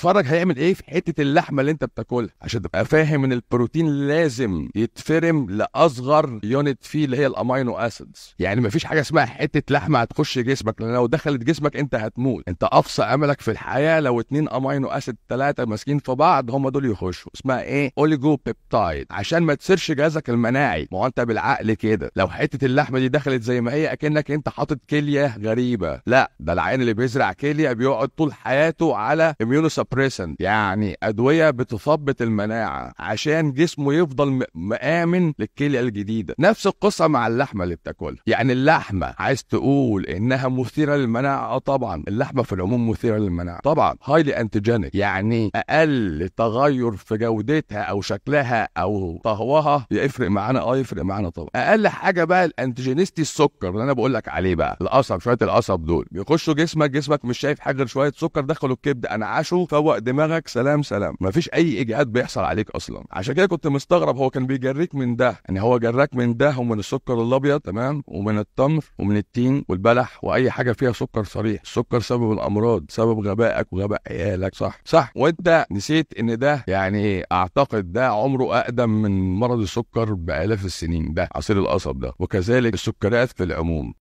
اتفرج هيعمل ايه في حته اللحمه اللي انت بتاكلها عشان تبقى فاهم ان البروتين لازم يتفرم لاصغر يونت فيه اللي هي الامينو اسيدز يعني مفيش حاجه اسمها حته لحمه هتخش جسمك لان لو دخلت جسمك انت هتموت انت اقصى املك في الحياه لو اتنين امينو اسيد ثلاثه ماسكين في بعض هم دول يخشوا اسمها ايه اوليجو بيبتايد عشان ما تسيرش جهازك المناعي ما هو انت بالعقل كده لو حته اللحمه دي دخلت زي ما هي اكنك انت حاطط كليه غريبه لا ده العين اللي بيزرع كليه بيقعد طول حياته على اميونو سبريسنت يعني ادويه بتثبط المناعه عشان جسمه يفضل م- مآمن للكليه الجديده نفس القصه مع اللحمه اللي بتاكلها يعني اللحمه عايز تقول انها مثيره للمناعه اه طبعا اللحمه في العموم مثيره للمناعه طبعا هايلي انتيجينيك يعني اقل تغير في جودتها او شكلها او طهوها يفرق معانا اه يفرق معانا طبعا اقل حاجه بقى الانتيجينيستي السكر اللي انا بقول لك عليه بقى القصب شويه القصب دول بيخشوا جسمك جسمك مش شايف حاجه غير شويه سكر دخلوا الكبد انعشوا فوق دماغك سلام سلام مفيش اي اجهاد بيحصل عليك اصلا عشان كده كنت مستغرب هو كان بيجريك من ده يعني هو جراك من ده ومن السكر الابيض تمام ومن التمر ومن التين والبلح واي حاجه فيها سكر صريح السكر سبب الامراض سبب غبائك وغباء عيالك صح صح وانت نسيت ان ده يعني اعتقد ده عمره اقدم من مرض السكر بالاف السنين ده عصير القصب ده وكذلك السكريات في العموم